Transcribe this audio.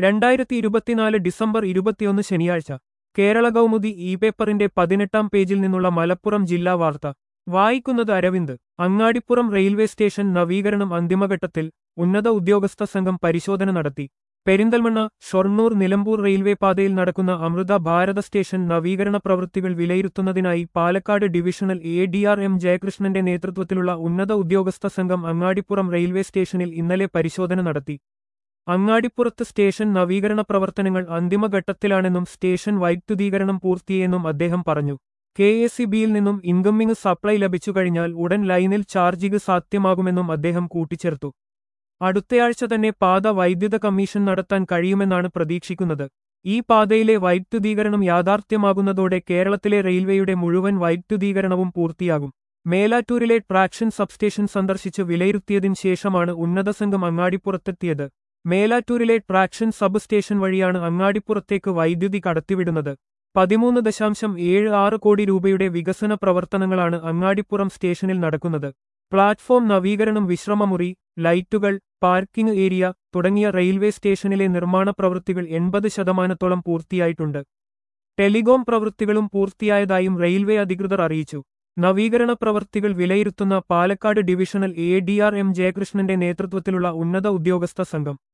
രണ്ടായിരത്തി ഇരുപത്തിനാല് ഡിസംബർ ഇരുപത്തിയൊന്ന് ശനിയാഴ്ച കേരള കൗമുദി ഇ പേപ്പറിന്റെ പതിനെട്ടാം പേജിൽ നിന്നുള്ള മലപ്പുറം ജില്ലാ വാർത്ത വായിക്കുന്നത് അരവിന്ദ് അങ്ങാടിപ്പുറം റെയിൽവേ സ്റ്റേഷൻ നവീകരണം അന്തിമഘട്ടത്തിൽ ഉന്നത ഉദ്യോഗസ്ഥ സംഘം പരിശോധന നടത്തി പെരിന്തൽമണ്ണ ഷൊർണൂർ നിലമ്പൂർ റെയിൽവേ പാതയിൽ നടക്കുന്ന അമൃത ഭാരത സ്റ്റേഷൻ നവീകരണ പ്രവൃത്തികൾ വിലയിരുത്തുന്നതിനായി Palakkad divisional A D R M ജയകൃഷ്ണന്റെ നേതൃത്വത്തിലുള്ള ഉന്നത ഉദ്യോഗസ്ഥ സംഘം അങ്ങാടിപ്പുറം റെയിൽവേ സ്റ്റേഷനിൽ ഇന്നലെ പരിശോധന നടത്തി അങ്ങാടിപ്പുറത്ത് സ്റ്റേഷൻ നവീകരണ പ്രവർത്തനങ്ങൾ അന്തിമഘട്ടത്തിലാണെന്നും സ്റ്റേഷൻ വൈദ്യുതീകരണം പൂർത്തിയെന്നും അദ്ദേഹം പറഞ്ഞു കെ എസ് സി ബിയിൽ നിന്നും ഇൻകമ്മിംഗ് സപ്ലൈ ലഭിച്ചു കഴിഞ്ഞാൽ ഉടൻ ലൈനിൽ ചാർജിംഗ് സാധ്യമാകുമെന്നും അദ്ദേഹം കൂട്ടിച്ചേർത്തു അടുത്തയാഴ്ച തന്നെ പാത വൈദ്യുത കമ്മീഷൻ നടത്താൻ കഴിയുമെന്നാണ് പ്രതീക്ഷിക്കുന്നത് ഈ പാതയിലെ വൈദ്യുതീകരണം യാഥാർത്ഥ്യമാകുന്നതോടെ കേരളത്തിലെ റെയിൽവേയുടെ മുഴുവൻ വൈദ്യുതീകരണവും പൂർത്തിയാകും മേലാറ്റൂരിലെ ട്രാക്ഷൻ സബ്സ്റ്റേഷൻ സന്ദർശിച്ച് വിലയിരുത്തിയതിനു ശേഷമാണ് ഉന്നത സംഘം അങ്ങാടിപ്പുറത്തെത്തിയത് മേലാറ്റൂരിലെ ട്രാക്ഷൻ സബ് സ്റ്റേഷൻ വഴിയാണ് അങ്ങാടിപ്പുറത്തേക്ക് വൈദ്യുതി കടത്തിവിടുന്നത് പതിമൂന്ന് ദശാംശം ഏഴ് ആറ് കോടി രൂപയുടെ വികസന പ്രവർത്തനങ്ങളാണ് അങ്ങാടിപ്പുറം സ്റ്റേഷനിൽ നടക്കുന്നത് പ്ലാറ്റ്ഫോം നവീകരണം വിശ്രമമുറി ലൈറ്റുകൾ പാർക്കിംഗ് ഏരിയ തുടങ്ങിയ റെയിൽവേ സ്റ്റേഷനിലെ നിർമ്മാണ പ്രവൃത്തികൾ എൺപത് ശതമാനത്തോളം പൂർത്തിയായിട്ടുണ്ട് ടെലികോം പ്രവൃത്തികളും പൂർത്തിയായതായും റെയിൽവേ അധികൃതർ അറിയിച്ചു നവീകരണ പ്രവൃത്തികൾ വിലയിരുത്തുന്ന Palakkad divisional A D R M ജയകൃഷ്ണന്റെ നേതൃത്വത്തിലുള്ള ഉന്നത ഉദ്യോഗസ്ഥ സംഘം